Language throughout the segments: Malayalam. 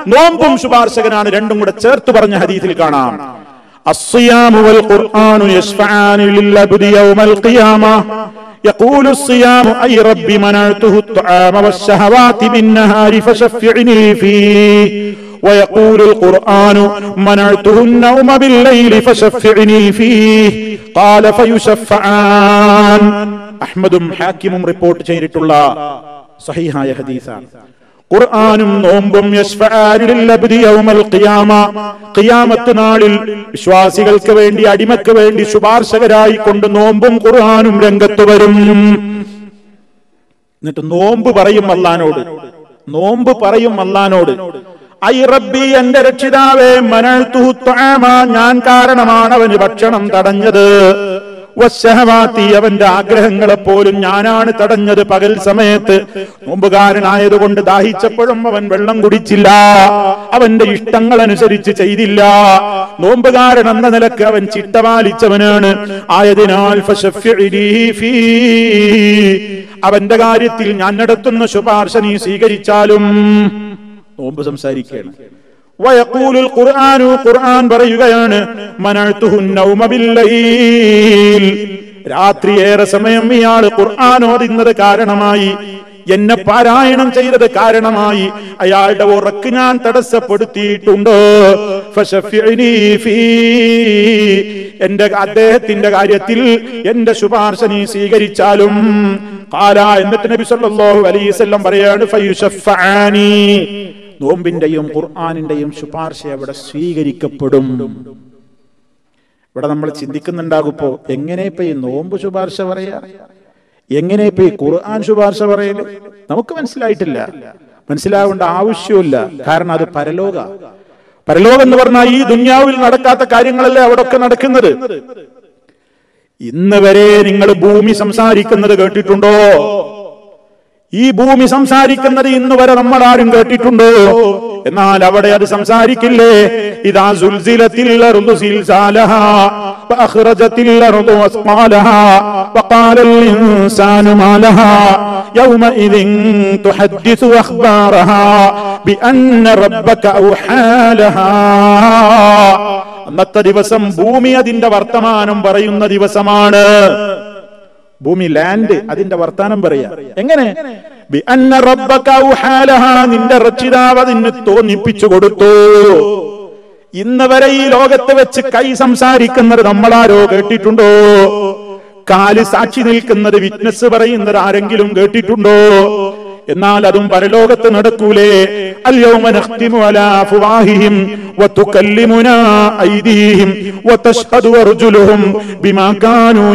നോമ്പും ശുപാർശകനാണ് രണ്ടും കൂടെ ചേർത്ത് പറഞ്ഞ ഹദീസിൽ കാണാം الصيام والقرآن يشفعان للعبد يوم القيامة يقول الصيام أي رب منعته الطعام والشهوات بالنهار فشفعني فيه ويقول القرآن منعته النوم بالليل فشفعني فيه قال فيشفعان أحمد حاكم ريبورت ചെയ്തിട്ടുള്ള സഹിഹായ ഹദീസാണ് ഖുർആനും നോമ്പും യശ്ഫആനു ലിൽ-അബ്ദി യൗമൽ ഖിയാമ ഖിയാമത്ത് നാളിൽ വിശ്വാസികൾക്ക് വേണ്ടി അടിമക്ക് വേണ്ടി ശുപാർശകരായി കൊണ്ട് നോമ്പും ഖുർആനും രംഗത്ത് വരും എന്നിട്ട് നോമ്പ് പറയും അല്ലാനോട് നോമ്പ് പറയും അല്ലാനോട് ഐ റബ്ബി എന്റെ രക്ഷിതാവേ മനൽത്തുഹു ത്വആമ ഞാൻ കാരണമാണ് അവന് ഭക്ഷണം തടഞ്ഞത് വശഹവാത്തി അവന്റെ ആഗ്രഹങ്ങളെ പോലും ഞാനാണ് തടഞ്ഞത് പകൽ സമയത്ത് നോമ്പുകാരനായതുകൊണ്ട് ദാഹിച്ചപ്പോഴും അവൻ വെള്ളം കുടിച്ചില്ല അവന്റെ ഇഷ്ടങ്ങൾ അനുസരിച്ച് ചെയ്തില്ല നോമ്പുകാരൻ എന്ന നിലക്ക് അവൻ ചിട്ടപാലിച്ചവനാണ് ആയതിനാൽ ഫശഫ്ഇനി ഫീ. അവന്റെ കാര്യത്തിൽ ഞാൻ നടത്തുന്ന ശുപാർശ നീ സ്വീകരിച്ചാലും നോമ്പ് സംസാരിക്കുകയാണ് വയഖൂലുൽ ഖുർആനു ഖുർആൻ പറയുകയാണ് മനഅ്തുഹു നൗമ ബില്ലൈൽ രാത്രി ഏറെ സമയം ഇയാൾ ഖുർആൻ ഓതുന്നത് കാരണമായി എന്നെ പാരായണം ചെയ്തത് കാരണമായി അയാളുടെ ഉറക്ക് ഞാൻ തടസ്സപ്പെടുത്തിയിട്ടുണ്ട് ഫശഫിഅനി ഫീ. എന്റെ അദ്ദേഹത്തിന്റെ കാര്യത്തിൽ എന്റെ ശുപാർശ നീ സ്വീകരിച്ചാലും കാല എന്നിട്ട് നബി സല്ലല്ലാഹു അലൈഹി വസല്ലം പറയാണ് ഫയുശഫഅനി നോമ്പിന്റെയും ഖുർആാനിന്റെയും ശുപാർശ അവിടെ സ്വീകരിക്കപ്പെടും ഇവിടെ നമ്മൾ ചിന്തിക്കുന്നുണ്ടാകുമ്പോ എങ്ങനെ ഇപ്പൊ ഈ നോമ്പ് ശുപാർശ പറയാ എങ്ങനെ ഇപ്പൊ ഈ ഖുർആൻ ശുപാർശ പറയല് നമുക്ക് മനസ്സിലായിട്ടില്ല മനസ്സിലാവേണ്ട ആവശ്യമില്ല കാരണം അത് പരലോക പരലോകം എന്ന് പറഞ്ഞാൽ ഈ ദുന്യാവിൽ നടക്കാത്ത കാര്യങ്ങളല്ലേ അവിടെ ഒക്കെ നടക്കുന്നത് ഇന്ന് വരെ നിങ്ങൾ ഭൂമി സംസാരിക്കുന്നത് കേട്ടിട്ടുണ്ടോ ഈ ഭൂമി സംസാരിക്കുന്നത് ഇന്ന് വരെ നമ്മൾ ആരും കേട്ടിട്ടുണ്ടോ എന്നാൽ അവിടെ അത് സംസാരിക്കില്ലേ ഇതാ സുൽസിലത്തിൽ അർദു സിൽസാലഹാ وأخرجت الأرض أثقالها وقال الإنسان ما لها يومئذ تحدث أخبارها بأن ربك أوحى لها അന്നത്തെ ദിവസം ഭൂമി അതിന്റെ വർത്തമാനം പറയുന്ന ദിവസമാണ് ഭൂമി ലാൻഡ് അതിന്റെ വർത്താനം പറയാ എങ്ങനെ ബി അന്ന റബ്ബക ഔഹാലഹ, നിന്റെ രക്ഷിതാവ് അതിന് തോന്നിപ്പിച്ചു കൊടുത്തു ഇന്ന് വരെ ഈ ലോകത്ത് വെച്ച് കൈ സംസാരിക്കുന്നത് നമ്മളാരോ കേട്ടിട്ടുണ്ടോ കാല് സാക്ഷി നിൽക്കുന്നത് വിറ്റ്നസ് പറയുന്നത് ആരെങ്കിലും കേട്ടിട്ടുണ്ടോ എന്നാൽ അതും പരലോകത്ത് നടക്കൂലേ اليوم نختم على أفواههم وتكلمنا أيديهم وتشهد أرجلهم بما كانوا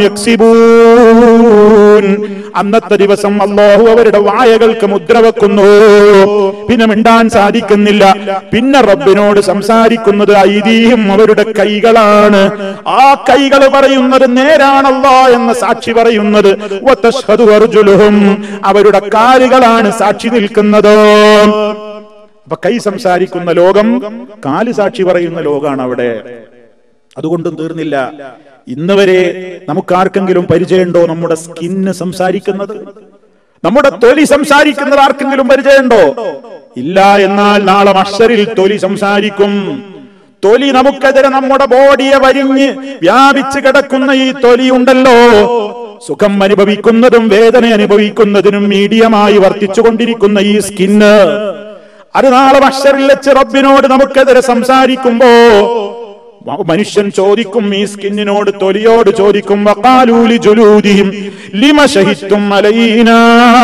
يكسبون അന്നത്തെ ദിവസം അള്ളാഹു അവരുടെ വായകൾക്ക് മുദ്ര വെക്കുന്നു പിന്നെ മിണ്ടാൻ സാധിക്കുന്നില്ല പിന്നെ റബ്ബിനോട് സംസാരിക്കുന്നത് ഐതിഹ്യം അവരുടെ കൈകളാണ് ആ കൈകൾ പറയുന്നത് നേരാണല്ലോ എന്ന സാക്ഷി പറയുന്നത് വതശ്ഹദു അർജുലുഹും അവരുടെ കാലുകളാണ് സാക്ഷി നിൽക്കുന്നത് അപ്പൊ കൈ സംസാരിക്കുന്ന ലോകം കാല് സാക്ഷി പറയുന്ന ലോകാണ് അവിടെ അതുകൊണ്ടും തീർന്നില്ല ഇന്ന് വരെ നമുക്കാർക്കെങ്കിലും പരിചയമുണ്ടോ നമ്മുടെ സ്കിന്ന് സംസാരിക്കുന്നത് നമ്മുടെ തൊലി സംസാരിക്കുന്നത് ആർക്കെങ്കിലും പരിചയമുണ്ടോ ഇല്ല എന്നാൽ നാളെ മഷറിൽ തൊലി സംസാരിക്കും തൊലി നമുക്കെതിരെ നമ്മുടെ ബോഡിയെ വരിഞ്ഞ് വ്യാപിച്ച് കിടക്കുന്ന ഈ തൊലി ഉണ്ടല്ലോ സുഖം അനുഭവിക്കുന്നതും വേദന അനുഭവിക്കുന്നതിനും മീഡിയമായി വർത്തിച്ചുകൊണ്ടിരിക്കുന്ന ഈ സ്കിന്ന് അത് നാളെ മഷറിൽ വെച്ച് റബ്ബിനോട് നമുക്കെതിരെ സംസാരിക്കുമ്പോ മനുഷ്യൻ ചോദിക്കും ഈ സ്കിന്നിനോട് തൊലിയോട് ചോദിക്കും വക്കാലൂലി ജുലൂദിഹിം ലിമ ശഹിത്തും അലൈനാ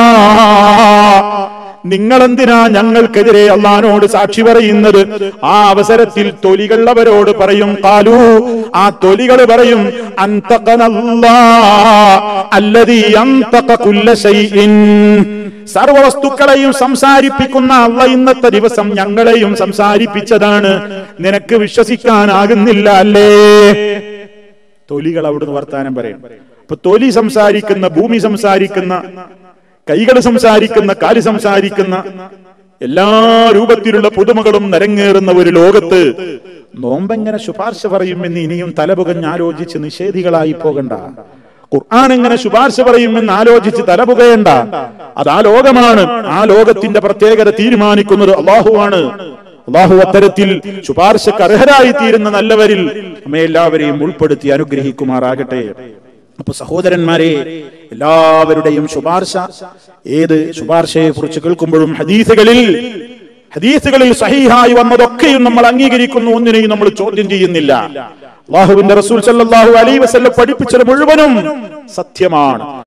നിങ്ങൾ എന്തിനാ ഞങ്ങൾക്കെതിരെ അള്ളഹാനോട് സാക്ഷി പറയുന്നത് ആ അവസരത്തിൽ തൊലികൾ അവരോട് പറയും കാലു ആ തൊലികൾ പറയും അന്തകനല്ലാ അല്ലതീ അന്തക കുല്ല ശൈഇൻ സർവ വസ്തുക്കളെയും സംസാരിപ്പിക്കുന്ന അള്ള ഇന്നത്തെ ദിവസം ഞങ്ങളെയും സംസാരിപ്പിച്ചതാണ് നിനക്ക് വിശ്വസിക്കാനാകുന്നില്ല അല്ലേ തൊലികൾ അവിടുന്ന് വർത്താനം പറയും അപ്പൊ തൊലി സംസാരിക്കുന്ന ഭൂമി സംസാരിക്കുന്ന കൈകൾ സംസാരിക്കുന്ന കാല് സംസാരിക്കുന്ന എല്ലാ രൂപത്തിലുള്ള പുതുമകളും നരങ്ങേറുന്ന ഒരു ലോകത്ത് നോമ്പെങ്ങനെ ശുപാർശ പറയുമെന്ന് ഇനിയും തലപുകഞ്ഞ് ആലോചിച്ച് നിഷേധികളായി പോകണ്ട ഖുർആൻ എങ്ങനെ ശുപാർശ പറയുമെന്ന് ആലോചിച്ച് തലപുകയണ്ട അത് ആ ലോകമാണ് ആ ലോകത്തിന്റെ പ്രത്യേകത തീരുമാനിക്കുന്നത് അള്ളാഹുവാണ് അള്ളാഹു അത്തരത്തിൽ ശുപാർശക്ക് അർഹരായി തീരുന്ന നല്ലവരിൽ നമ്മെ എല്ലാവരെയും ഉൾപ്പെടുത്തി അനുഗ്രഹിക്കുമാറാകട്ടെ അപ്പൊ സഹോദരന്മാരെ എല്ലാവരുടെയും ശുപാർശ ഏത് ശുപാർശയെ കുറിച്ച് കേൾക്കുമ്പോഴും ഹദീസുകളിൽ ഹദീസുകളിൽ സഹീഹായി വന്നതൊക്കെയും നമ്മൾ അംഗീകരിക്കുന്നു ഒന്നിനെയും നമ്മൾ ചോദ്യം ചെയ്യുന്നില്ല അള്ളാഹുവിന്റെ റസൂൽ സല്ലല്ലാഹു അലൈഹി വസല്ലം പഠിപ്പിച്ചത് മുഴുവനും സത്യമാണ്